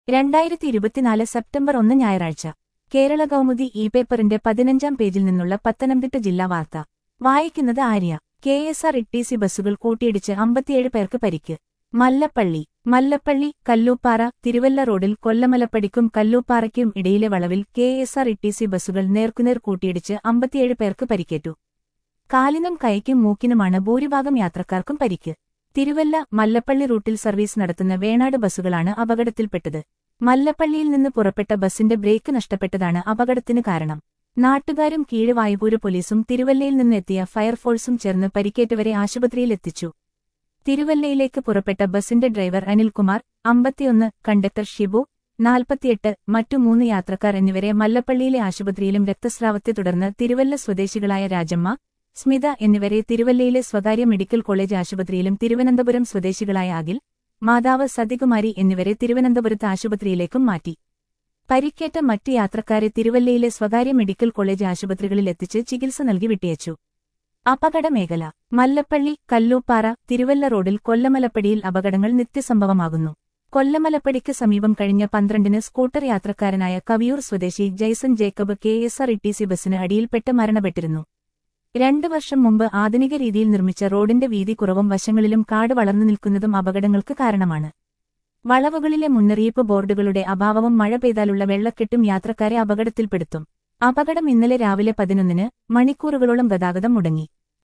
രണ്ടായിരത്തി ഇരുപത്തിനാല് സെപ്റ്റംബർ ഒന്ന് ഞായറാഴ്ച കേരള കൗമുദി ഇ പേപ്പറിന്റെ പതിനഞ്ചാം പേജിൽ നിന്നുള്ള പത്തനംതിട്ട ജില്ലാ വാർത്ത വായിക്കുന്നത് Arya K S R T C ബസ്സുകൾ കൂട്ടിയിടിച്ച് അമ്പത്തിയേഴ് പേർക്ക് പരിക്ക് മല്ലപ്പള്ളി മല്ലപ്പള്ളി കല്ലൂപ്പാറ തിരുവല്ല റോഡിൽ കൊല്ലമലപ്പടിക്കും കല്ലൂപ്പാറയ്ക്കും ഇടയിലെ വളവിൽ കെ എസ് ആർ ഇട്ടിസി ബസ്സുകൾ നേർക്കുനേർ കൂട്ടിയിടിച്ച് അമ്പത്തിയേഴ് പേർക്ക് പരിക്കേറ്റു കാലിനും കൈക്കും മൂക്കിനുമാണ് ഭൂരിഭാഗം യാത്രക്കാർക്കും പരിക്ക് തിരുവല്ല മല്ലപ്പള്ളി റൂട്ടിൽ സർവീസ് നടത്തുന്ന വേണാട് ബസ്സുകളാണ് അപകടത്തിൽപ്പെട്ടത് മല്ലപ്പള്ളിയിൽ നിന്ന് പുറപ്പെട്ട ബസിന്റെ ബ്രേക്ക് നഷ്ടപ്പെട്ടതാണ് അപകടത്തിന് കാരണം നാട്ടുകാരും കീഴുവായുപൂര് പോലീസും തിരുവല്ലയിൽ നിന്നെത്തിയ ഫയർഫോഴ്സും ചേർന്ന് പരിക്കേറ്റവരെ ആശുപത്രിയിൽ എത്തിച്ചു തിരുവല്ലയിലേക്ക് പുറപ്പെട്ട ബസിന്റെ ഡ്രൈവർ അനിൽകുമാർ അമ്പത്തിയൊന്ന് കണ്ടക്ടർ ഷിബു നാൽപ്പത്തിയെട്ട് മറ്റു മൂന്ന് യാത്രക്കാർ എന്നിവരെ മല്ലപ്പള്ളിയിലെ ആശുപത്രിയിലും രക്തസ്രാവത്തെ തുടർന്ന് തിരുവല്ല സ്വദേശികളായ രാജമ്മ സ്മിത എന്നിവരെ തിരുവല്ലയിലെ സ്വകാര്യ മെഡിക്കൽ കോളേജ് ആശുപത്രിയിലും തിരുവനന്തപുരം സ്വദേശികളായ അഖിൽ മാതാവ് സതികുമാരി എന്നിവരെ തിരുവനന്തപുരത്ത് ആശുപത്രിയിലേക്കും മാറ്റി പരിക്കേറ്റ മറ്റ് യാത്രക്കാരെ തിരുവല്ലയിലെ സ്വകാര്യ മെഡിക്കൽ കോളേജ് ആശുപത്രികളിൽ എത്തിച്ച് ചികിത്സ നൽകി വിട്ടിയച്ചു അപകടമേഖല മല്ലപ്പള്ളി കല്ലൂപ്പാറ തിരുവല്ല റോഡിൽ കൊല്ലമലപ്പടിയിൽ അപകടങ്ങൾ നിത്യസംഭവമാകുന്നു കൊല്ലമലപ്പടിക്ക് സമീപം കഴിഞ്ഞ പന്ത്രണ്ടിന് സ്കൂട്ടർ യാത്രക്കാരനായ കവിയൂർ സ്വദേശി Jaison Jacob K S R E ബസിന് അടിയിൽപ്പെട്ട് മരണപ്പെട്ടിരുന്നു രണ്ടു വർഷം മുമ്പ് ആധുനിക രീതിയിൽ നിർമ്മിച്ച റോഡിന്റെ വീതി കുറവും വശങ്ങളിലും കാട് വളർന്നു നിൽക്കുന്നതും അപകടങ്ങൾക്ക് കാരണമാണ് വളവുകളിലെ മുന്നറിയിപ്പ് ബോർഡുകളുടെ അഭാവവും മഴ പെയ്താലുള്ള വെള്ളക്കെട്ടും യാത്രക്കാരെ അപകടത്തിൽപ്പെടുത്തും അപകടം ഇന്നലെ രാവിലെ പതിനൊന്നിന് മണിക്കൂറുകളോളം ഗതാഗതം മുടങ്ങി